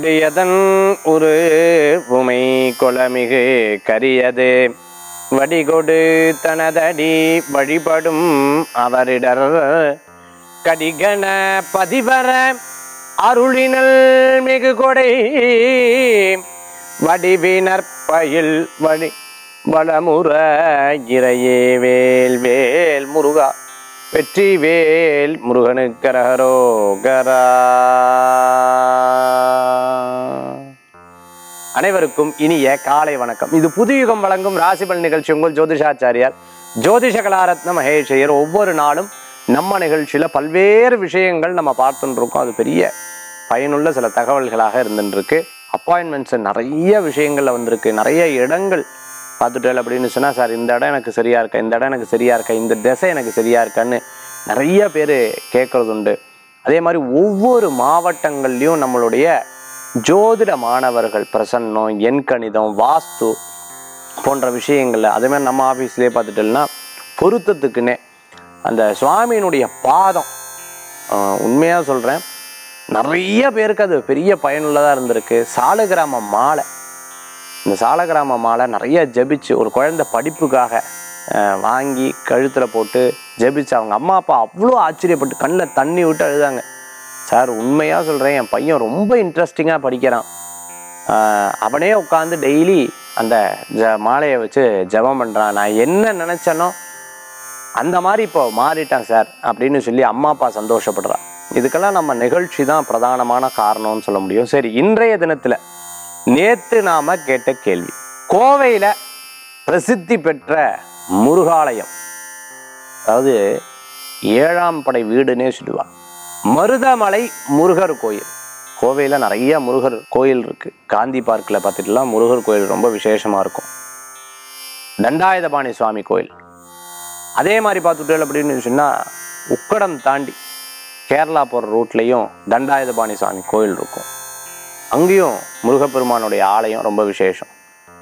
கொடியதன் ஒரு உமை கொளமிகு கரியது வடிகொடு தனதடி வழிபடும் அவரிடர் கடிகண பதிவர அருளினல் மிகு கொடை வடிவினர் பயில் வழி வளமுற இறையே வேல் வேல் முருகா வெற்றி வேல் முருகனுக்கரகரோகரா அனைவருக்கும் இனிய காலை வணக்கம் இது புதுயுகம் வழங்கும் ராசிபல் நிகழ்ச்சி உங்கள் ஜோதிஷாச்சாரியார் ஜோதிஷ கலாரத்ன மகேஷையர் ஒவ்வொரு நாளும் நம்ம நிகழ்ச்சியில பல்வேறு விஷயங்கள் நம்ம பார்த்துட்டு இருக்கோம் அது பெரிய பயனுள்ள சில தகவல்களாக இருந்துட்டு இருக்கு அப்பாயின்மெண்ட்ஸ் நிறைய விஷயங்கள்ல வந்திருக்கு நிறைய இடங்கள் பார்த்துட்டேன் அப்படின்னு சொன்னா சார் இந்த இடம் எனக்கு சரியா இருக்கா இந்த இடம் எனக்கு சரியா இருக்கா இந்த திசை எனக்கு சரியா இருக்கான்னு நிறைய பேர் கேட்கறது உண்டு அதே மாதிரி ஒவ்வொரு மாவட்டங்கள்லையும் நம்மளுடைய ஜோதிட மாணவர்கள் பிரசன்னம் எண்கணிதம் வாஸ்து போன்ற விஷயங்கள்ல அதே மாதிரி நம்ம ஆஃபீஸ்லேயே பார்த்துட்டோம்னா பொருத்தத்துக்குன்னே அந்த சுவாமியினுடைய பாதம் உண்மையாக சொல்கிறேன் நிறைய பேருக்கு அது பெரிய பயனுள்ளதாக இருந்திருக்கு சாலகிராம மாலை இந்த சாலகிராம மாலை நிறைய ஜெபிச்சு ஒரு குழந்தை படிப்புக்காக அஹ், வாங்கி கழுத்தில் போட்டு ஜெபிச்சு அவங்க அம்மா அப்பா அவ்வளோ ஆச்சரியப்பட்டு கண்ணில் தண்ணி விட்டு அழுதாங்க சார் உண்மையாக சொல்கிறேன் என் பையன் ரொம்ப இன்ட்ரெஸ்டிங்காக படிக்கிறான் ஆஹ் அவனே உட்காந்து டெய்லி அந்த ஜ மாலையை வச்சு ஜெபம் பண்ணுறான் நான் என்ன நினச்சேனோ அந்த மாதிரி இப்போ மாறிட்டான் சார் அப்படின்னு சொல்லி அம்மா அப்பா சந்தோஷப்படுறான் இதுக்கெல்லாம் நம்ம நிகழ்ச்சி தான் பிரதானமான காரணம்னு சொல்ல முடியும் சரி இன்றைய தினத்தில் நேத்து நாம கேட்ட கேள்வி கோவையில பிரசித்தி பெற்ற முருகாலயம் அதாவது ஏழாம் படை வீடுன்னே சொல்லுவாங்க மருதமலை முருகர் கோயில் கோவையில் நிறைய முருகர் கோயில் இருக்கு காந்தி பார்க்கில் பார்த்துட்டுலாம் முருகர் கோயில் ரொம்ப விசேஷமா இருக்கும் தண்டாயுதபாணி சுவாமி கோயில் அதே மாதிரி பார்த்துட்டோம் அப்படின்னு சொன்னா உக்கடம் தாண்டி கேரளா போகிற ரூட்லேயும் தண்டாயுதபாணி சுவாமி கோயில் இருக்கும் அங்கேயும் முருகப்பெருமானுடைய ஆலயம் ரொம்ப விசேஷம்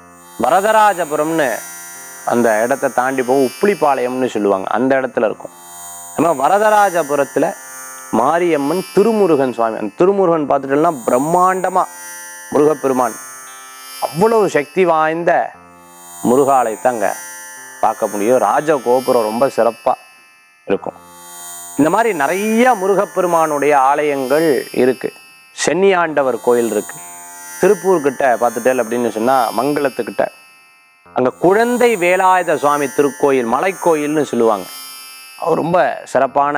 வரதராஜபுரம்னு அந்த இடத்த தாண்டி போக உப்புளிப்பாளையம்னு சொல்லுவாங்க அந்த இடத்துல இருக்கும் நம்ம வரதராஜபுரத்தில் மாரியம்மன் திருமுருகன் சுவாமி அந்த திருமுருகன் பார்த்துட்டோம்னா பிரம்மாண்டமா முருகப்பெருமான் அவ்வளவு சக்தி வாய்ந்த முருகாலயத்தை அங்கே பார்க்க முடியும் ராஜ கோபுரம் ரொம்ப சிறப்பாக இருக்கும் இந்த மாதிரி நிறைய முருகப்பெருமானுடைய ஆலயங்கள் இருக்கு சென்னியாண்டவர் கோயில் இருக்கு திருப்பூர் கிட்ட பார்த்துட்டேல் அப்படின்னு சொன்னா மங்களத்துக்கிட்ட அங்க குழந்தை வேலாயுத சுவாமி திருக்கோயில் மலைக்கோயில்னு சொல்லுவாங்க அது ரொம்ப சிறப்பான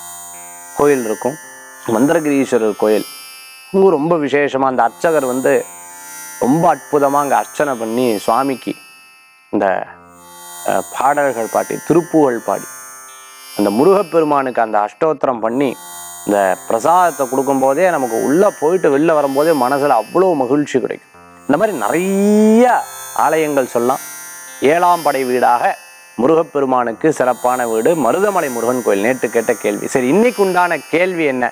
கோயில் இருக்கும் மந்திரகிரீஸ்வரர் கோயில் இங்கே ரொம்ப விசேஷமா அந்த அர்ச்சகர் வந்து ரொம்ப அற்புதமா அங்கே அர்ச்சனை பண்ணி சுவாமிக்கு இந்த அஹ், பாடல்கள் பாடி திருப்புகழ் பாடி அந்த முருகப்பெருமானுக்கு அந்த அஷ்டோத்திரம் பண்ணி இந்த பிரசாதத்தை கொடுக்கும்போதே நமக்கு உள்ளே போயிட்டு வெளில வரும்போதே மனசில் அவ்வளோ மகிழ்ச்சி கிடைக்கும் இந்த மாதிரி நிறைய ஆலயங்கள் சொல்லலாம் ஏழாம் படை வீடாக முருகப்பெருமானுக்கு சிறப்பான வீடு மருதமலை முருகன் கோயில் நேற்று கேட்ட கேள்வி சரி இன்னைக்கு உண்டான கேள்வி என்ன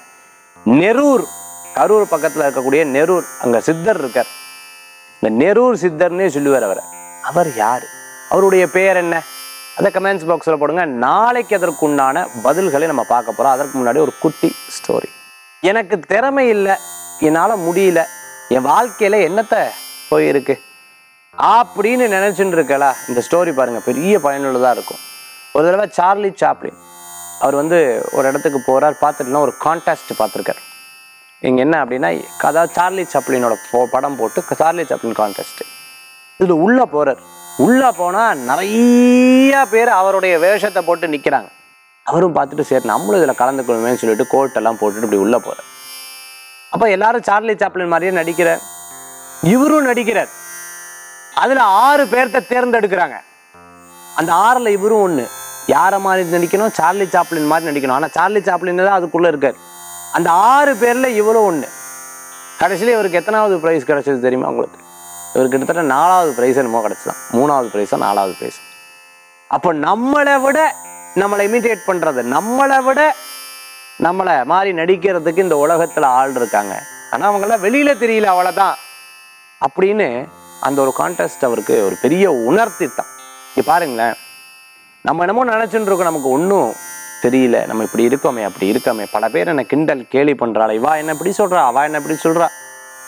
நெரூர் கரூர் பக்கத்தில் இருக்கக்கூடிய நெரூர் அங்கே சித்தர் இருக்கார் இந்த நெரூர் சித்தர்னே சொல்லுவார் அவரை அவர் யார் அவருடைய பெயர் என்ன அதை கமெண்ட்ஸ் பாக்ஸில் போடுங்க நாளைக்கு அதற்குண்டான பதில்களை நம்ம பார்க்க போகிறோம் அதற்கு முன்னாடி ஒரு குட்டி ஸ்டோரி எனக்கு திறமை இல்லை என்னால் முடியல என் வாழ்க்கையில் என்னத்தை போயிருக்கு அப்படின்னு நினச்சின்னு இருக்கலா இந்த ஸ்டோரி பாருங்க பெரிய பயனுள்ளதாக இருக்கும் ஒரு தடவை சார்லி சாப்ளின் அவர் வந்து ஒரு இடத்துக்கு போகிறார் பார்த்துட்டுனா ஒரு கான்டெஸ்ட் பார்த்துருக்கார் இங்கே என்ன அப்படின்னா அதாவது சார்லி சாப்ளினோட போ- படம் போட்டு சார்லி சாப்ளின் கான்டெஸ்ட் இதில் உள்ளே போகிறார் உள்ளே போனால் நிறைய பேர் அவருடைய வேஷத்தை போட்டு நிற்கிறாங்க அவரும் பார்த்துட்டு சரி நம்மளும் இதில் கலந்துக்கணுமேன்னு சொல்லிட்டு கோட்டெல்லாம் போட்டுட்டு இப்படி உள்ளே போகிறார் அப்போ எல்லாரும் சார்லி சாப்ளின் மாதிரியே நடிக்கிறார் இவரும் நடிக்கிறார் அதில் ஆறு பேர்த்த தேர்ந்தெடுக்கிறாங்க அந்த ஆறில் இவரும் ஒன்று யாரை மாதிரி நடிக்கணும் சார்லி சாப்ளின் மாதிரி நடிக்கணும் ஆனால் சார்லி சாப்ளின் தான் அதுக்குள்ளே இருக்கார் அந்த ஆறு பேரில் இவரும் ஒன்று கடைசியில் இவருக்கு எத்தனாவது ப்ரைஸ் கிடைச்சது தெரியுமா உங்களுக்கு இவர் கிட்டத்தட்ட நாலாவது ப்ரைஸ் என்னமோ கிடச்சிதான் மூணாவது ப்ரைஸா நாலாவது ப்ரைஸ் அப்போ நம்மளை விட நம்மளை இமிட்டேட் பண்ணுறது நம்மளை விட நம்மளை மாதிரி நடிக்கிறதுக்கு இந்த உலகத்தில் ஆள் இருக்காங்க ஆனால் அவங்களாம் வெளியில் தெரியல அவ்வளோதான் அப்படின்னு அந்த ஒரு கான்டெஸ்ட் அவருக்கு ஒரு பெரிய உணர்த்தி தான் இங்கே பாருங்களேன் நம்ம என்னமோ நினச்சிட்டு இருக்கோம் நமக்கு ஒன்றும் தெரியல நம்ம இப்படி இருக்கோமே அப்படி இருக்கோமே பல பேர் என்னை கிண்டல் கேலி பண்ணுறாள் இவா என்ன இப்படி சொல்கிறா அவா என்ன இப்படி சொல்கிறா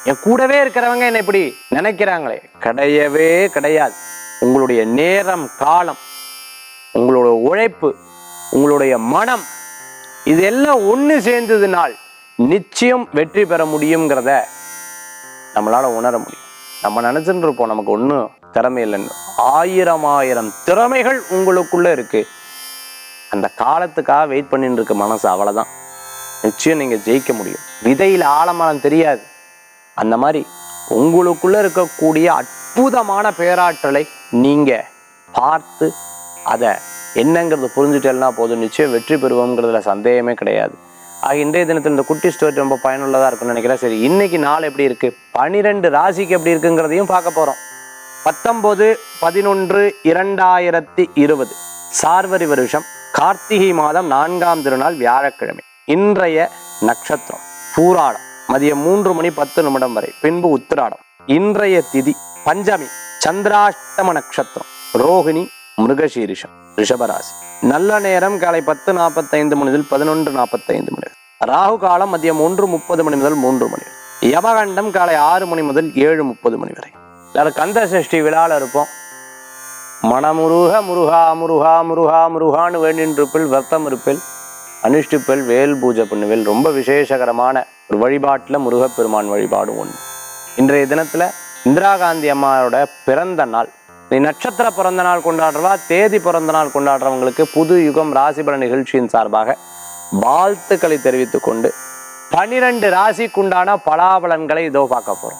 என் கூடவே இருக்கிறவங்க என்ன இப்படி நினைக்கிறாங்களே கிடையவே கிடையாது உங்களுடைய நேரம் காலம் உங்களோட உழைப்பு உங்களுடைய மனம் இதெல்லாம் ஒன்று சேர்ந்ததுனால் நிச்சயம் வெற்றி பெற முடியுங்கிறத நம்மளால உணர முடியும் நம்ம நினைச்சுட்டு இருப்போம் நமக்கு ஒன்றும் திறமை இல்லைன்னு ஆயிரம் ஆயிரம் திறமைகள் உங்களுக்குள்ள இருக்கு அந்த காலத்துக்காக வெயிட் பண்ணிட்டு இருக்க மனசு அவ்வளவுதான் நிச்சயம் நீங்க ஜெயிக்க முடியும் விதையில் ஆழமரம் தெரியாது அந்த மாதிரி உங்களுக்குள்ள இருக்கக்கூடிய அற்புதமான பேராற்றலை நீங்க பார்த்து அதை என்னங்கிறது புரிஞ்சுட்டேன்னா போதும் நிச்சயம் வெற்றி பெறுவோங்கிறதுல சந்தேகமே கிடையாது ஆக இன்றைய தினத்தில் இந்த குட்டி ஸ்டோரி ரொம்ப பயனுள்ளதா இருக்கும்னு நினைக்கிறேன் சரி இன்னைக்கு நாள் எப்படி இருக்கு பனிரெண்டு ராசிக்கு எப்படி இருக்குங்கிறதையும் பார்க்க போறோம் பத்தொன்பது பதினொன்று இரண்டாயிரத்தி இருபது சார்வரி வருஷம் கார்த்திகை மாதம் நான்காம் திருநாள் வியாழக்கிழமை இன்றைய நட்சத்திரம் பூராடம் மதியம் மூன்று மணி பத்து நிமிடம் வரை பின்பு உத்திராடம் இன்றைய திதி பஞ்சமி சந்திராஷ்டம நட்சத்திரம் ரோகிணி மிருகசீரிஷம் ரிஷபராசி நல்ல நேரம் காலை பத்து நாற்பத்தைந்து மணி முதல் பதினொன்று நாற்பத்தைந்து மணி வரை. ராகு காலம் மதியம் ஒன்று முப்பது மணி முதல் மூன்று மணி வரை. யமகண்டம் காலை ஆறு மணி முதல் ஏழு முப்பது மணி வரை எல்லாரும் கந்த சஷ்டி விழால இருப்போம் மனமுருக முருகா முருகா முருகா முருகான்னு வேண்டின்றிருப்பில் வர்த்தம் இருப்பில் அனுஷ்டிப்பில் வேல் பூஜை பண்ணுவேல் ரொம்ப விசேஷகரமான ஒரு வழிபாட்டில் முருகப்பெருமான் வழிபாடு ஒன்று இன்றைய தினத்தில் இந்திரா காந்தி அம்மாவோட பிறந்த நாள் நீ நட்சத்திர பிறந்த நாள் கொண்டாடுறவா தேதி பிறந்த நாள் கொண்டாடுறவங்களுக்கு புது யுகம் ராசிபல நிகழ்ச்சியின் சார்பாக வாழ்த்துக்களை தெரிவித்துக் கொண்டு பனிரெண்டு ராசிக்குண்டான பலாபலன்களை இதோ பார்க்க போறோம்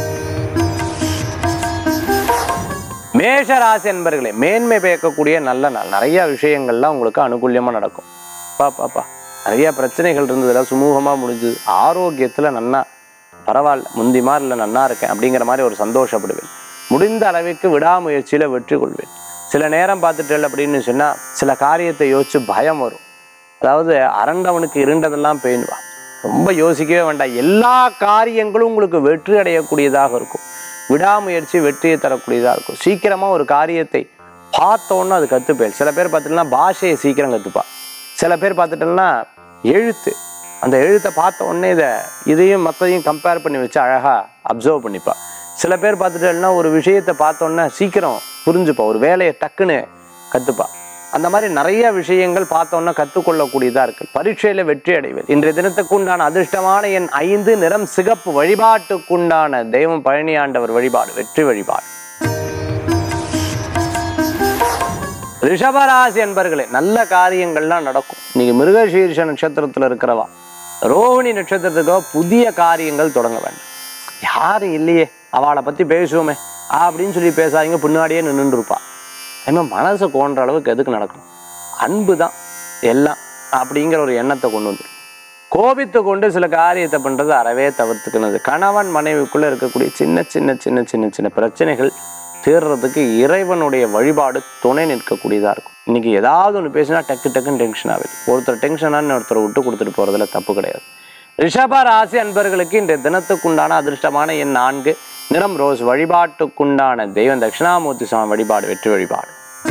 மேஷ ராசி என்பர்களே மேன்மை பயக்கக்கூடிய நல்ல நாள் நிறைய விஷயங்கள்லாம் உங்களுக்கு அனுகூல்யமா நடக்கும் பா பாப்பா நிறைய பிரச்சனைகள் இருந்ததுல சுமூகமா முடிஞ்சது ஆரோக்கியத்துல நன்னா பரவாயில்ல முந்தி மாதிரி இல்லை நன்னா இருக்கேன் அப்படிங்கிற மாதிரி ஒரு சந்தோஷப்படுவேன் முடிந்த அளவுக்கு விடாமுயற்சியில வெற்றி கொள்வேன் சில நேரம் பார்த்துட்டு அப்படின்னு சொன்னா சில காரியத்தை யோசிச்சு பயம் வரும் அதாவது அரண்டவனுக்கு இருண்டதெல்லாம் பேணுவா ரொம்ப யோசிக்கவே வேண்டாம் எல்லா காரியங்களும் உங்களுக்கு வெற்றி அடையக்கூடியதாக இருக்கும் விடாமுயற்சி வெற்றியை தரக்கூடியதாக இருக்கும் சீக்கிரமா ஒரு காரியத்தை பார்த்தோன்னு அது கற்றுப்பேன் சில பேர் பார்த்துட்டோம்னா பாஷையை சீக்கிரம் கற்றுப்பா சில பேர் பார்த்துட்டோம்னா எழுத்து அந்த எழுத்தை பார்த்த உடனே இதை இதையும் மற்றதையும் கம்பேர் பண்ணி வச்சு அழகா அப்சர்வ் பண்ணிப்பா சில பேர் பார்த்துட்டோம்னா ஒரு விஷயத்தை பார்த்தோன்னே சீக்கிரம் புரிஞ்சுப்பா ஒரு வேலையை டக்குன்னு கற்றுப்பா அந்த மாதிரி நிறைய விஷயங்கள் பார்த்தோன்னா கற்றுக்கொள்ளக்கூடியதா இருக்கு பரீட்சையில வெற்றி அடைவது இன்றைய தினத்துக்கு உண்டான அதிர்ஷ்டமான எண் ஐந்து நிறம் சிகப்பு வழிபாட்டுக்குண்டான தெய்வம் பழனி ஆண்டவர் வழிபாடு வெற்றி வழிபாடு ரிஷபராசி என்பர்களே நல்ல காரியங்கள்லாம் நடக்கும் நீங்க மிருகசீர்ஷ நட்சத்திரத்துல இருக்கிறவா ரோஹிணி நட்சத்திரத்துக்கோ புதிய காரியங்கள் தொடங்க வேண்டாம் யாரும் இல்லையே அவளை பத்தி பேசுவோமே அப்படின்னு சொல்லி பேசாதீங்க பின்னாடியே நின்றுட்டு இருப்பா அதே மனசு கோன்ற அளவுக்கு எதுக்கு நடக்கணும் அன்பு தான் எல்லாம் அப்படிங்கிற ஒரு எண்ணத்தை கொண்டு வந்துடும் கோபித்து கொண்டு சில காரியத்தை பண்றது அறவே தவிர்த்துக்கணுது கணவன் மனைவிக்குள்ள இருக்கக்கூடிய சின்ன சின்ன சின்ன சின்ன சின்ன பிரச்சனைகள் தீர்றதுக்கு இறைவனுடைய வழிபாடு துணை நிற்கக்கூடியதா இருக்கும் இன்னைக்கு ஏதாவது ஒன்று பேசினா டக்கு டக்குன்னு டென்ஷன் ஆகுது ஒருத்தர் டென்ஷனான ஒருத்தரை விட்டு கொடுத்துட்டு போறதுல தப்பு கிடையாது ரிஷப ராசி அன்பர்களுக்கு இன்றைய தினத்துக்குண்டான அதிர்ஷ்டமான எண் நான்கு நிறம் ரோஸ் வழிபாட்டுக்குண்டான தெய்வம் தட்சிணாமூர்த்தி சுவாமி வழிபாடு வெற்றி வழிபாடு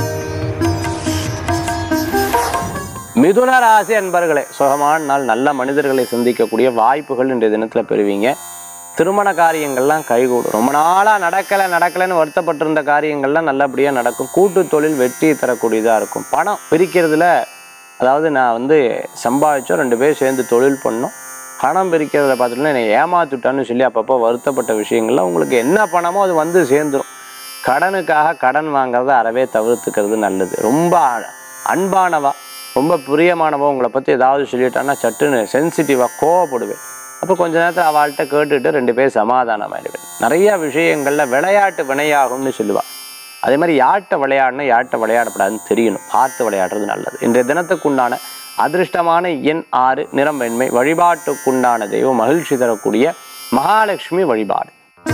மிதுன ராசி அன்பர்களே சுகமான நாள் நல்ல மனிதர்களை சந்திக்கக்கூடிய வாய்ப்புகள் இன்றைய தினத்துல பெறுவீங்க திருமண காரியங்கள்லாம் கைகூடும் ரொம்ப நாளா நடக்கலை நடக்கலைன்னு வருத்தப்பட்டிருந்த காரியங்கள்லாம் நல்லபடியா நடக்கும் கூட்டு தொழில் வெற்றி தரக்கூடியதா இருக்கும் பணம் பிரிக்கிறதுல அதாவது நான் வந்து சம்பாதிச்சோம் ரெண்டு பேர் சேர்ந்து தொழில் பண்ணோம் பணம் பிரிக்கிறதுல பார்த்துட்டுனா என்னை ஏமாத்துட்டான்னு சொல்லி அப்பப்போ வருத்தப்பட்ட விஷயங்கள்லாம் உங்களுக்கு என்ன பணமோ அது வந்து சேர்ந்துரும் கடனுக்காக கடன் வாங்குறத அறவே தவிர்த்துக்கிறது நல்லது ரொம்ப அ- அன்பானவா ரொம்ப பிரியமானவா உங்களை பற்றி ஏதாவது சொல்லிட்டான்னா சட்டுன்னு சென்சிட்டிவாக கோவப்படுவேன் அப்போ கொஞ்ச நேரத்தில் அவள்கிட்ட கேட்டுட்டு ரெண்டு பேர் சமாதானம் ஆயிடுவேன் நிறைய விஷயங்களில் விளையாட்டு வினையாகும்னு சொல்லுவா அதே மாதிரி யார்கிட்ட விளையாடணும் யார்கிட்ட விளையாடக்கூடாதுன்னு தெரியணும் பார்த்து விளையாடுறது நல்லது இன்றைய தினத்துக்குண்டான அதிர்ஷ்டமான எண் ஆறு நிறம் வெண்மை வழிபாட்டுக்குண்டான தெய்வம் மகிழ்ச்சி தரக்கூடிய மகாலட்சுமி வழிபாடு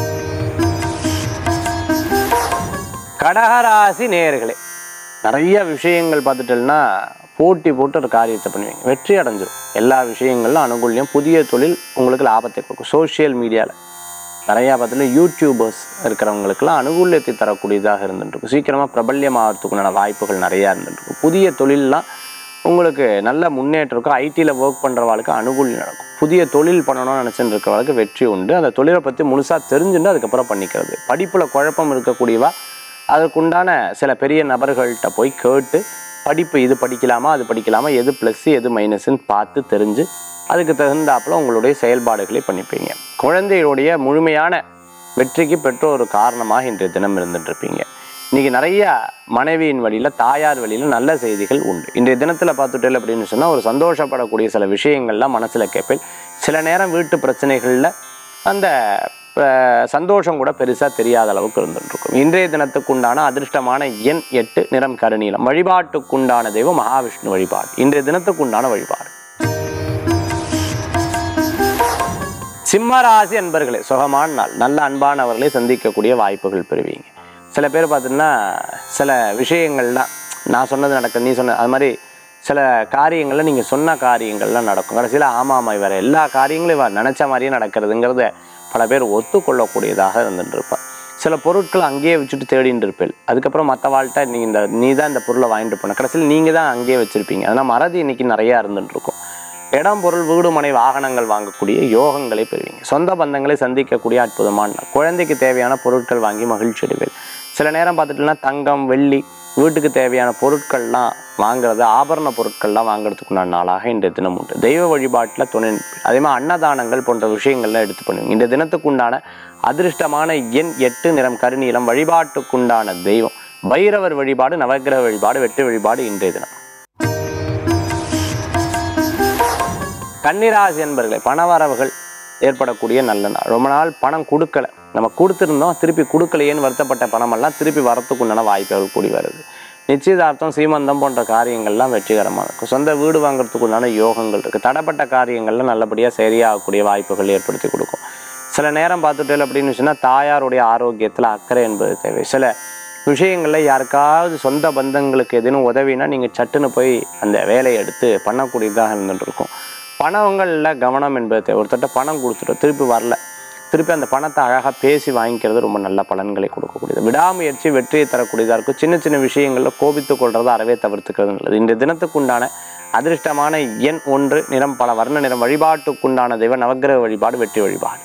கடகராசி நேயர்களே நிறைய விஷயங்கள் பார்த்துட்டோம்னா போட்டி போட்டு ஒரு காரியத்தை பண்ணுவீங்க வெற்றி அடைஞ்சிரும் எல்லா விஷயங்களும் அனுகூல்யம் புதிய தொழில் உங்களுக்கு லாபத்தை கொடுக்கும் சோஷியல் மீடியாவில் நிறையா பார்த்துல யூடியூபர்ஸ் இருக்கிறவங்களுக்கெல்லாம் அனுகூல்யத்தை தரக்கூடியதாக இருந்துட்டு இருக்கும் சீக்கிரமாக பிரபல்யமாகறதுக்குண்டான வாய்ப்புகள் நிறையா இருந்துட்டு இருக்கும் புதிய தொழிலெலாம் உங்களுக்கு நல்ல முன்னேற்றம் இருக்கும் ஐடியில் ஒர்க் பண்ணுறவாளுக்கு அனுகூலம் நடக்கும் புதிய தொழில் பண்ணணும்னு நினச்சிட்டு இருக்கிறவளுக்கு வெற்றி உண்டு அந்த தொழிலை பற்றி முழுசாக தெரிஞ்சுட்டு அதுக்கப்புறம் பண்ணிக்கிறது படிப்பில் குழப்பம் இருக்கக்கூடியவா அதற்குண்டான சில பெரிய நபர்கள்ட்ட போய் கேட்டு படிப்பு இது படிக்கலாமா அது படிக்கலாமா எது ப்ளஸ் எது மைனஸ்ன்னு பார்த்து தெரிஞ்சு அதுக்கு தகுந்தாப்புல உங்களுடைய செயல்பாடுகளை பண்ணிப்பீங்க குழந்தைகளுடைய முழுமையான வெற்றிக்கு பெற்றோர் ஒரு காரணமாக இன்றைய தினம் இருந்துட்டு இருப்பீங்க இன்னைக்கு நிறைய மனைவியின் வழியில் தாயார் வழியில் நல்ல செய்திகள் உண்டு இன்றைய தினத்தில் பார்த்துட்டேன் அப்படின்னு சொன்னால் ஒரு சந்தோஷப்படக்கூடிய சில விஷயங்கள்லாம் மனசில் கேட்பேன் சில நேரம் வீட்டு பிரச்சனைகளில் அந்த அஹ், சந்தோஷம் கூட பெருசாக தெரியாத அளவுக்கு இருந்துட்டு இருக்கும் இன்றைய தினத்துக்குண்டான அதிர்ஷ்டமான எண் எட்டு நிறம் கருநீலம் வழிபாட்டுக்குண்டான தெய்வம் மகாவிஷ்ணு வழிபாடு இன்றைய தினத்துக்குண்டான வழிபாடு சிம்மராசி அன்பர்களே சுகமான நாள் நல்ல அன்பானவர்களை சந்திக்கக்கூடிய வாய்ப்புகள் பெறுவீங்க சில பேர் பார்த்தீங்கன்னா சில விஷயங்கள்லாம் நான் சொன்னது நடக்குது நீ சொன்ன அது மாதிரி சில காரியங்கள்ல நீங்கள் சொன்ன காரியங்கள்லாம் நடக்கும் கடைசியில் ஆமாம் ஆமாம் இவர் எல்லா காரியங்களும் இவர் நினச்ச மாதிரியே நடக்கிறதுங்கிறத பல பேர் ஒத்துக்கொள்ளக்கூடியதாக இருந்துட்டு இருப்பார் சில பொருட்களை அங்கேயே வச்சுட்டு தேடிட்டு இருப்பேன் அதுக்கப்புறம் மற்ற வாழ்கிட்ட நீ இந்த நீ தான் இந்த பொருளை வாங்கிட்டு போன கடைசியில் நீங்கள் தான் அங்கேயே வச்சுருப்பீங்க அதனால் மறதி இன்னைக்கு நிறையா இருந்துட்டு இருக்கும் இடம் பொருள் வீடு மனை வாகனங்கள் வாங்கக்கூடிய யோகங்களை பெறுவீங்க சொந்த பந்தங்களை சந்திக்கக்கூடிய அற்புதமான நாள். குழந்தைக்கு தேவையான பொருட்கள் வாங்கி மகிழ்ச்சி அடைவீர்கள் சில நேரம் பார்த்துட்டுனா தங்கம் வெள்ளி வீட்டுக்கு தேவையான பொருட்கள்லாம் வாங்குறது ஆபரண பொருட்கள்லாம் வாங்குறதுக்குண்டான நாளாக இன்றைய தினம் உண்டு தெய்வ வழிபாட்டில் துணை நிற்பீர்கள். அதே மாதிரி அன்னதானங்கள் போன்ற விஷயங்கள்லாம் எடுத்து பண்ணுவீங்க இந்த தினத்துக்குண்டான அதிர்ஷ்டமான எண் எட்டு நிறம் கருநீலம் வழிபாட்டுக்குண்டான தெய்வம் பைரவர் வழிபாடு நவக்கிரக வழிபாடு வெட்டு வழிபாடு இன்றைய தினம் கன்னிராசி என்பர்களே பணவரவுகள் ஏற்படக்கூடிய நல்ல நாள் ரொம்ப நாள் பணம் கொடுக்கல நம்ம கொடுத்துருந்தோம் திருப்பி கொடுக்கலையேன்னு வருத்தப்பட்ட பணமெல்லாம் திருப்பி வரத்துக்குண்டான வாய்ப்புகள் கூடி வருது நிச்சயதார்த்தம் சீமந்தம் போன்ற காரியங்கள்லாம் வெற்றிகரமாக இருக்கும் சொந்த வீடு வாங்குறதுக்குண்டான யோகங்கள் இருக்குது தடப்பட்ட காரியங்கள்லாம் நல்லபடியாக சரியாகக்கூடிய வாய்ப்புகள் ஏற்படுத்தி கொடுக்கும் சில நேரம் பார்த்துட்டேன் அப்படின்னு சொன்னால் தாயாருடைய ஆரோக்கியத்தில் அக்கறை என்பது தேவை சில விஷயங்களில் யாருக்காவது சொந்த பந்தங்களுக்கு எதுவும் உதவினா நீங்கள் சட்டுன்னு போய் அந்த வேலையை எடுத்து பண்ணக்கூடியதாக இருந்துட்டு இருக்கும் பணங்களில் கவனம் என்பது தேவை ஒருத்தட்ட பணம் கொடுத்துட்டு திருப்பி வரல திருப்பி அந்த பணத்தை அழகாக பேசி வாங்கிக்கிறது ரொம்ப நல்ல பலன்களை கொடுக்கக்கூடியது விடாமுயற்சி வெற்றியை தரக்கூடியதாக இருக்கும் சின்ன சின்ன விஷயங்களில் கோபித்து கொள்றதை அறவே தவிர்த்துக்கிறது நல்லது இந்த தினத்துக்குண்டான அதிர்ஷ்டமான எண் ஒன்று நிறம் பல வர்ண நிறம் வழிபாட்டுக்குண்டான தெய்வ நவக்கிரக வழிபாடு வெற்றி வழிபாடு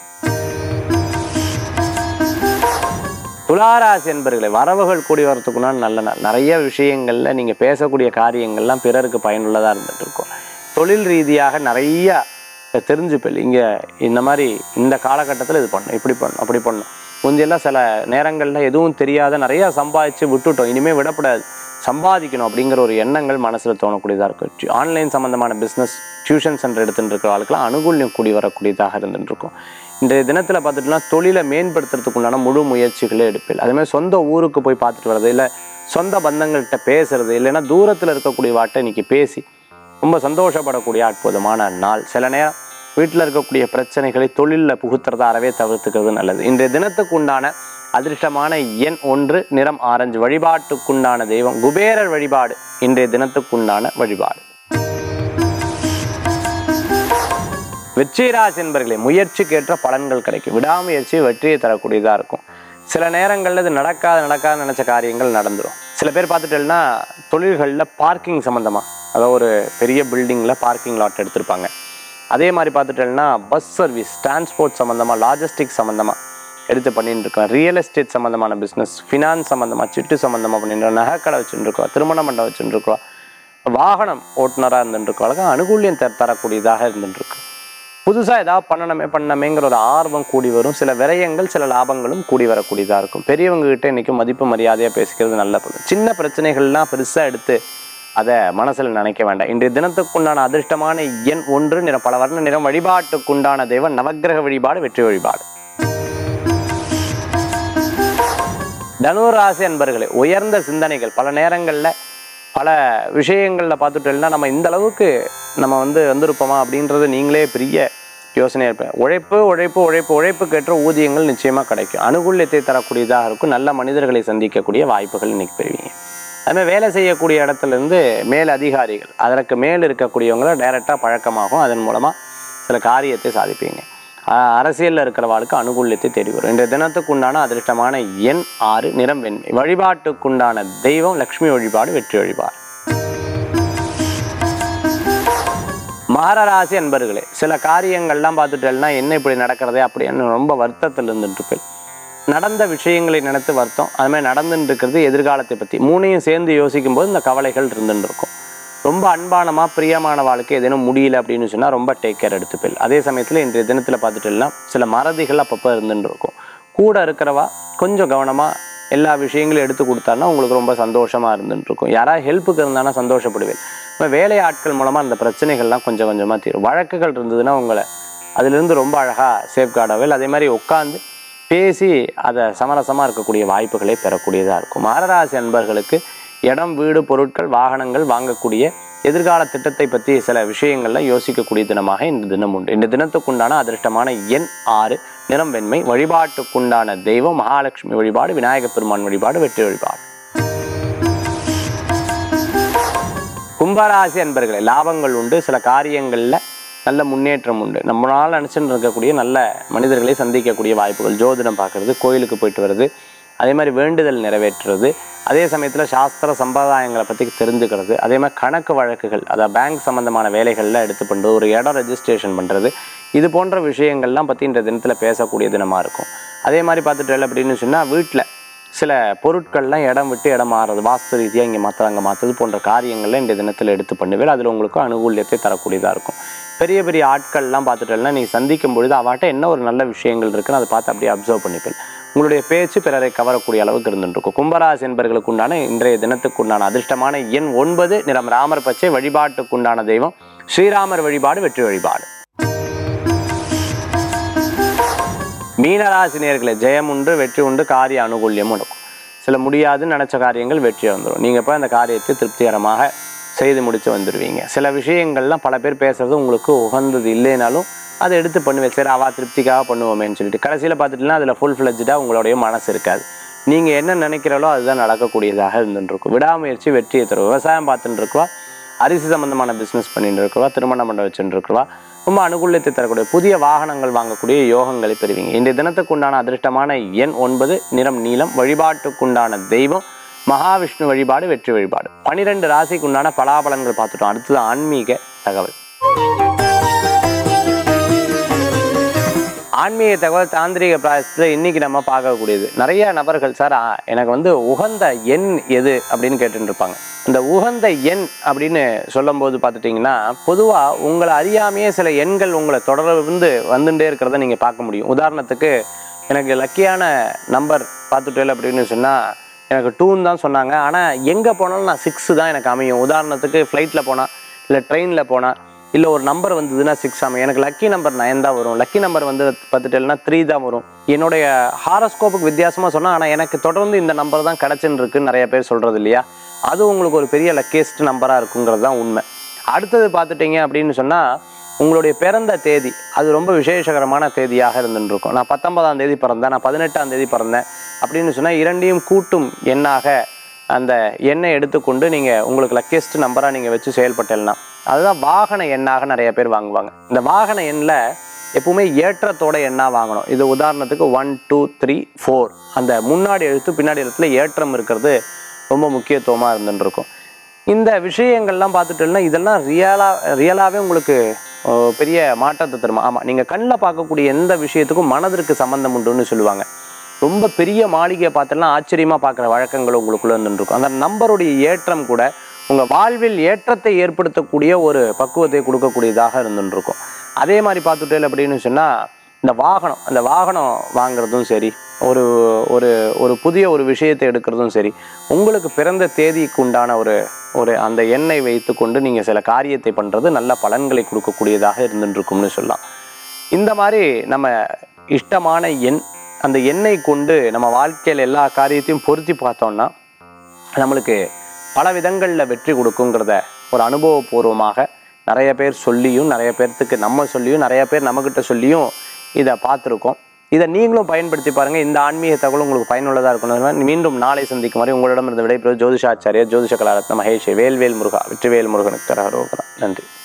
துளாராசி என்பர்களே வரவுகள் கூடி வரத்துக்குண்டான நல்ல நாள் நிறைய விஷயங்களில் நீங்கள் பேசக்கூடிய காரியங்கள்லாம் பிறருக்கு பயனுள்ளதாக இருந்துட்டு இருக்கும் தொழில் ரீதியாக நிறைய தெரிஞ்சுப்பல் இங்கே இந்த மாதிரி இந்த காலகட்டத்தில் இது பண்ணணும் இப்படி பண்ணணும் அப்படி பண்ணணும் முந்தையெல்லாம் சில நேரங்களில் எதுவும் தெரியாத நிறைய சம்பாதிச்சு விட்டுட்டோம் இனிமேல் விடக்கூடாது சம்பாதிக்கணும் அப்படிங்கிற ஒரு எண்ணங்கள் மனசில் தோணக்கூடியதாக இருக்கும் ஆன்லைன் சம்மந்தமான பிஸ்னஸ் டியூஷன் சென்டர் எடுத்துட்டு இருக்கிற ஆளுக்கெல்லாம் அனுகூல்யம் கூடி வரக்கூடியதாக இருந்துட்டு இருக்கும் இன்றைய தினத்தில் பார்த்துட்டோம்னா தொழிலை மேம்படுத்துறதுக்கு உண்டான முழு முயற்சிகளே எடுப்பில் அதேமாதிரி சொந்த ஊருக்கு போய் பார்த்துட்டு வர்றது இல்லை சொந்த பந்தங்கள்கிட்ட பேசுறது இல்லைன்னா தூரத்தில் இருக்கக்கூடிய வாட்டை இன்னைக்கு பேசி ரொம்ப சந்தோஷப்படக்கூடிய அற்புதமான நாள் சில நேரம் வீட்டில் இருக்கக்கூடிய பிரச்சனைகளை தொழிலில் புகுத்துறத அறவே தவிர்த்துக்கிறது நல்லது இன்றைய தினத்துக்கு உண்டான அதிர்ஷ்டமான எண் ஒன்று நிறம் ஆரஞ்சு வழிபாட்டுக்குண்டான தெய்வம் குபேரர் வழிபாடு இன்றைய தினத்துக்குண்டான வழிபாடு வெற்றிராசி என்பர்களே முயற்சிக்கேற்ற பலன்கள் கிடைக்கும் விடாமுயற்சி வெற்றியை தரக்கூடியதாக இருக்கும் சில நேரங்களில் இது நடக்காத நடக்காத நினச்ச காரியங்கள் நடந்துடும் சில பேர் பார்த்துட்டேன்னா தொழில்களில் பார்க்கிங் சம்மந்தமாக அதாவது ஒரு பெரிய பில்டிங்கில் பார்க்கிங் லாட் எடுத்திருப்பாங்க அதே மாதிரி பார்த்துட்டேன்னா பஸ் சர்வீஸ் டிரான்ஸ்போர்ட் சம்மந்தமாக லாஜிஸ்டிக் சம்மந்தமாக எடுத்து பண்ணிட்டு இருக்கோம் ரியல் எஸ்டேட் சம்மந்தமான பிஸ்னஸ் ஃபினான்ஸ் சம்மந்தமாக சிட்டு சம்மந்தமாக பண்ணிட்டு இருக்கோம் நகைக்கடை வச்சுட்டு இருக்கோம் திருமண மண்டபம் வச்சுட்டு இருக்கோம் வாகனம் ஓட்டுநராக இருந்துட்டு இருக்கோம் அனுகூல்யம் தர தரக்கூடியதாக இருந்துட்டு இருக்கு புதுசாக ஏதாவது பண்ணணுமே பண்ணணுமேங்கிற ஒரு ஆர்வம் கூடி வரும் சில விரயங்கள் சில லாபங்களும் கூடி வரக்கூடியதாக இருக்கும் பெரியவங்க கிட்ட இன்றைக்கும் மதிப்பு மரியாதையாக பேசிக்கிறது நல்ல பலன் சின்ன பிரச்சனைகள்லாம் பெருசாக எடுத்து அதை மனசில் நினைக்க வேண்டாம் இன்றைய தினத்துக்குண்டான அதிர்ஷ்டமான எண் ஒன்று நிறம் பல வர்ண நிறம் வழிபாட்டுக்குண்டான தெய்வம் நவக்கிரக வழிபாடு வெற்றி வழிபாடு தனுராசி அன்பர்களே உயர்ந்த சிந்தனைகள் பல நேரங்களில் பல விஷயங்களில் பார்த்துட்டோம்னா நம்ம இந்த அளவுக்கு நம்ம வந்து வந்திருப்போமா அப்படின்றது நீங்களே பெரிய யோசனையாக இருப்பேன் உழைப்பு உழைப்பு உழைப்பு உழைப்புக்கேற்ற ஊதியங்கள் நிச்சயமாக கிடைக்கும் அனுகூல்யத்தை தரக்கூடியதாக இருக்கும் நல்ல மனிதர்களை சந்திக்கக்கூடிய வாய்ப்புகள் இன்னைக்கு பெறுவீங்க அதுமாதிரி வேலை செய்யக்கூடிய இடத்துல இருந்து மேல் அதிகாரிகள் அதற்கு மேல் இருக்கக்கூடியவங்கள டைரெக்டாக பழக்கமாகும் அதன் மூலமாக சில காரியத்தை சாதிப்பீங்க அஹ் அரசியல்ல இருக்கிறவாளுக்கு அனுகூல்யத்தை தேடி வரும் இன்றைய தினத்துக்கு உண்டான அதிர்ஷ்டமான எண் ஆறு நிறம் வெண்மை வழிபாட்டுக்குண்டான தெய்வம் லக்ஷ்மி வழிபாடு வெற்றி வழிபாடு மகர ராசி அன்பர்களே சில காரியங்கள்லாம் பார்த்துட்டேன்னா என்ன இப்படி நடக்கிறதே அப்படின்னு ரொம்ப வருத்தத்தில் இருந்துட்டு இருப்பேன் நடந்த விஷயங்களை நினைத்து வருத்தம் அது மாதிரி நடந்துட்டு இருக்கிறது எதிர்காலத்தை பற்றி மூணையும் சேர்ந்து யோசிக்கும் போது இந்த கவலைகள் இருந்துட்டு இருக்கும் ரொம்ப அன்பானமா பிரியமான வாழ்க்கை எதேனும் முடியல அப்படின்னு சொன்னால் ரொம்ப டேக் கேர் எடுத்துப்பேன் அதே சமயத்தில் இன்றைய தினத்தில் பார்த்துட்டேன்னா சில மறதிகள் அப்பப்போ இருந்துட்டு இருக்கும் கூட இருக்கிறவா கொஞ்சம் கவனமாக எல்லா விஷயங்களும் எடுத்து கொடுத்தாருன்னா உங்களுக்கு ரொம்ப சந்தோஷமாக இருந்துட்டு இருக்கும் யாராவது ஹெல்ப்புக்கு இருந்தானா சந்தோஷப்படுவேன் இப்போ வேலை ஆட்கள் மூலமாக அந்த பிரச்சனைகள்லாம் கொஞ்சம் கொஞ்சமாக தீரும் வழக்குகள் இருந்ததுன்னா உங்களை அதிலிருந்து ரொம்ப அழகாக சேஃப்கார்டாகவே அதே மாதிரி உட்காந்து பேசி அதை சமரசமாக இருக்கக்கூடிய வாய்ப்புகளை பெறக்கூடியதாக இருக்கும் மகராசி அன்பர்களுக்கு இடம் வீடு பொருட்கள் வாகனங்கள் வாங்கக்கூடிய எதிர்கால திட்டத்தை பற்றி சில விஷயங்கள்ல யோசிக்கக்கூடிய தினமாக இந்த தினம் உண்டு இந்த தினத்துக்குண்டான அதிர்ஷ்டமான எண் ஆறு நிறம் வெண்மை வழிபாட்டுக்குண்டான தெய்வம் மகாலட்சுமி வழிபாடு விநாயகப் பெருமான் வழிபாடு வெற்றி வழிபாடு கும்பராசி அன்பர்களே லாபங்கள் உண்டு சில காரியங்களில் நல்ல முன்னேற்றம் உண்டு நம்மளால் நினச்சிட்டு இருக்கக்கூடிய நல்ல மனிதர்களை சந்திக்கக்கூடிய வாய்ப்புகள் ஜோதிடம் பார்க்குறது கோயிலுக்கு போயிட்டு வர்றது அதே மாதிரி வேண்டுதல் நிறைவேற்றுறது அதே சமயத்தில் சாஸ்திர சம்பிரதாயங்களை பற்றி தெரிஞ்சுக்கிறது அதே மாதிரி கணக்கு வழக்குகள் அதாவது பேங்க் சம்மந்தமான வேலைகள்லாம் எடுத்து பண்ணுறது ஒரு இடம் ரெஜிஸ்ட்ரேஷன் பண்ணுறது இது போன்ற விஷயங்கள்லாம் பற்றி இந்த தினத்தில் பேசக்கூடிய தினமாக இருக்கும் அதே மாதிரி பார்த்துட்டு அப்படின்னு சொன்னால் வீட்டில் சில பொருட்கள்லாம் இடம் விட்டு இடம் மாறுறது வாஸ்து ரீதியாக இங்கே மாற்ற அங்கே மாற்றுறது போன்ற காரியங்கள்லாம் இந்த தினத்தில் எடுத்து பண்ணுவேன் அதில் உங்களுக்கு அனுகூல்யத்தை தரக்கூடியதாக இருக்கும் பெரிய பெரிய ஆட்கள்லாம் பார்த்துட்டேன்னா நீ சந்திக்கும் பொழுது அவாட்ட என்ன ஒரு நல்ல விஷயங்கள் இருக்குன்னு அதை பார்த்து அப்படியே அப்சர்வ் பண்ணிப்பேன் உங்களுடைய பேச்சு பிறரை கவரக்கூடிய அளவுக்கு இருந்துருக்கும் கும்பராசி என்பர்களுக்கு உண்டான இன்றைய தினத்துக்கு உண்டான அதிர்ஷ்டமான எண் ஒன்பது நிறம் ராமர் பச்சை வழிபாட்டுக்குண்டான தெய்வம் ஸ்ரீராமர் வழிபாடு வெற்றி வழிபாடு மீனராசினியர்களே ஜெயம் உண்டு வெற்றி உண்டு காரிய அனுகூல்யம் இருக்கும் சில முடியாதுன்னு நினச்ச காரியங்கள் வெற்றி வந்துடும் நீங்கள் இப்போ அந்த காரியத்தை திருப்திகரமாக செய்து முடித்து வந்துடுவீங்க சில விஷயங்கள்லாம் பல பேர் பேசுறது உங்களுக்கு உகந்தது இல்லைனாலும் அதை எடுத்து பண்ணுவேன் சரி அவா திருப்திக்காக பண்ணுவோமேன்னு சொல்லிட்டு கடைசியில் பார்த்துட்டுனா அதில் ஃபுல் ஃப்ளெஜ்டாக உங்களுடைய மனசு இருக்காது நீங்கள் என்ன நினைக்கிறீங்களோ அதுதான் நடக்கக்கூடியதாக இருந்துருக்கும் விடாமுயற்சி வெற்றியை தரும் விவசாயம் பார்த்துட்டு இருக்கவா அரிசி சம்பந்தமான பிஸ்னஸ் பண்ணிட்டு இருக்கிறவா திருமணம் பண்ண வச்சுட்டு இருக்கிறவா ரொம்ப அனுகூலத்தை தரக்கூடிய புதிய வாகனங்கள் வாங்கக்கூடிய யோகங்களை பெறுவீங்க இன்றைய தினத்துக்கு உண்டான அதிர்ஷ்டமான எண் ஒன்பது நிறம் நீலம் வழிபாட்டுக்குண்டான தெய்வம் மகாவிஷ்ணு வழிபாடு வெற்றி வழிபாடு பனிரெண்டு ராசிக்கு உண்டான பலாபலன்கள் பார்த்துட்டோம் அடுத்தது ஆன்மீக தகவல் ஆன்மீக தகவல் தாந்திரிக பிராயசத்தில் இன்னைக்கு நம்ம பார்க்கக்கூடியது நிறைய நபர்கள் சார் ஆ, எனக்கு வந்து உகந்த எண் எது அப்படின்னு கேட்டுட்டு இருப்பாங்க இந்த உகந்த எண் அப்படின்னு சொல்லும்போது பார்த்துட்டிங்கன்னா பொதுவாக உங்களை அறியாமையே சில எண்கள் உங்களை தொடர்ந்து வந்துட்டே இருக்கிறத நீங்கள் பார்க்க முடியும் உதாரணத்துக்கு எனக்கு லக்கியான நம்பர் பார்த்துட்டேன் அப்படின்னு சொன்னால் எனக்கு டூன்னு தான் சொன்னாங்க ஆனால் எங்கே போனாலும் நான் சிக்ஸு தான் எனக்கு அமையும் உதாரணத்துக்கு ஃப்ளைட்டில் போனால் இல்லை ட்ரெயினில் போனால் இல்லை ஒரு நம்பர் வந்ததுன்னா சிக்ஸ் அமையும் எனக்கு லக்கி நம்பர் நயன் தான் வரும் லக்கி நம்பர் வந்து பார்த்துட்டேன்னா த்ரீ தான் வரும் என்னுடைய ஹாரோஸ்கோப்புக்கு வித்தியாசமாக சொன்னால் ஆனால் எனக்கு தொடர்ந்து இந்த நம்பர் தான் கிடச்சின்னு இருக்குன்னு நிறைய பேர் சொல்கிறது இல்லையா அது உங்களுக்கு ஒரு பெரிய லக்கியஸ்ட் நம்பராக இருக்குங்கிறது தான் உண்மை அடுத்தது பார்த்துட்டீங்க அப்படின்னு சொன்னால் உங்களுடைய பிறந்த தேதி அது ரொம்ப விசேஷகரமான தேதியாக இருந்துட்டு இருக்கும் நான் பத்தொன்பதாம் தேதி பிறந்தேன் நான் பதினெட்டாம் தேதி பிறந்தேன் அப்படின்னு சொன்னால் இரண்டையும் கூட்டும் எண்ணாக அந்த எண்ணை எடுத்துக்கொண்டு நீங்கள் உங்களுக்கு லக்கியஸ்ட் நம்பராக நீங்கள் வச்சு செயல்பட்டேன்னா அதுதான் வாகன எண்ணாக நிறைய பேர் வாங்குவாங்க இந்த வாகன எண்ணில் எப்பவுமே ஏற்றத்தோட எண்ணாக வாங்கணும் இது உதாரணத்துக்கு ஒன் டூ த்ரீ ஃபோர் அந்த முன்னாடி எழுத்து பின்னாடி எழுத்துல ஏற்றம் இருக்கிறது ரொம்ப முக்கியத்துவமாக இருந்துட்டு இருக்கும் இந்த விஷயங்கள்லாம் பார்த்துட்டோம்னா இதெல்லாம் ரியலாக ரியலாகவே உங்களுக்கு ஓ, பெரிய மாற்றத்தை தருமா ஆமாம் நீங்கள் கண்ணில் பார்க்கக்கூடிய எந்த விஷயத்துக்கும் மனதிற்கு சம்பந்தம் உண்டுன்னு சொல்லுவாங்க ரொம்ப பெரிய மாளிகையை பார்த்தோம்னா ஆச்சரியமாக பார்க்குற வழக்கங்கள் உங்களுக்குள்ள இருந்துருக்கும் அந்த நம்பருடைய ஏற்றம் கூட உங்கள் வாழ்வில் ஏற்றத்தை ஏற்படுத்தக்கூடிய ஒரு பக்குவத்தை கொடுக்கக்கூடியதாக இருந்துருக்கும் அதே மாதிரி பார்த்துட்டேன் அப்படின்னு சொன்னால் இந்த வாகனம் அந்த வாகனம் வாங்குறதும் சரி ஒரு ஒரு ஒரு புதிய ஒரு விஷயத்தை எடுக்கிறதும் சரி உங்களுக்கு பிறந்த தேதிக்கு உண்டான ஒரு ஒரு அந்த எண்ணை வைத்துக்கொண்டு நீங்கள் சில காரியத்தை பண்ணுறது நல்ல பலன்களை கொடுக்கக்கூடியதாக இருந்துருக்கும்னு சொல்லலாம் இந்த மாதிரி நம்ம இஷ்டமான எண் அந்த எண்ணை கொண்டு நம்ம வாழ்க்கையில் எல்லா காரியத்தையும் பொருத்தி பார்த்தோம்னா நம்மளுக்கு பல விதங்களில் வெற்றி கொடுக்குங்கிறத ஒரு அனுபவபூர்வமாக நிறைய பேர் சொல்லியும் நிறைய பேர்த்துக்கு நம்ம சொல்லியும் நிறைய பேர் நம்மக்கிட்ட சொல்லியும் இதை பார்த்துருக்கோம் இதை நீங்களும் பயன்படுத்தி பாருங்கள் இந்த ஆன்மீக தகவல் உங்களுக்கு பயனுள்ளதாக இருக்கணும் மீண்டும் நாளை சந்திக்கும் வரை உங்களிடமிருந்து விடைபெறுவது ஜோதிஷாச்சாரியர் ஜோதிஷ கலாரத்ன மகேஷ் வேல்வேல் முருகா வெற்றிவேல் முருகனுக்கு கரகரோகரா நன்றி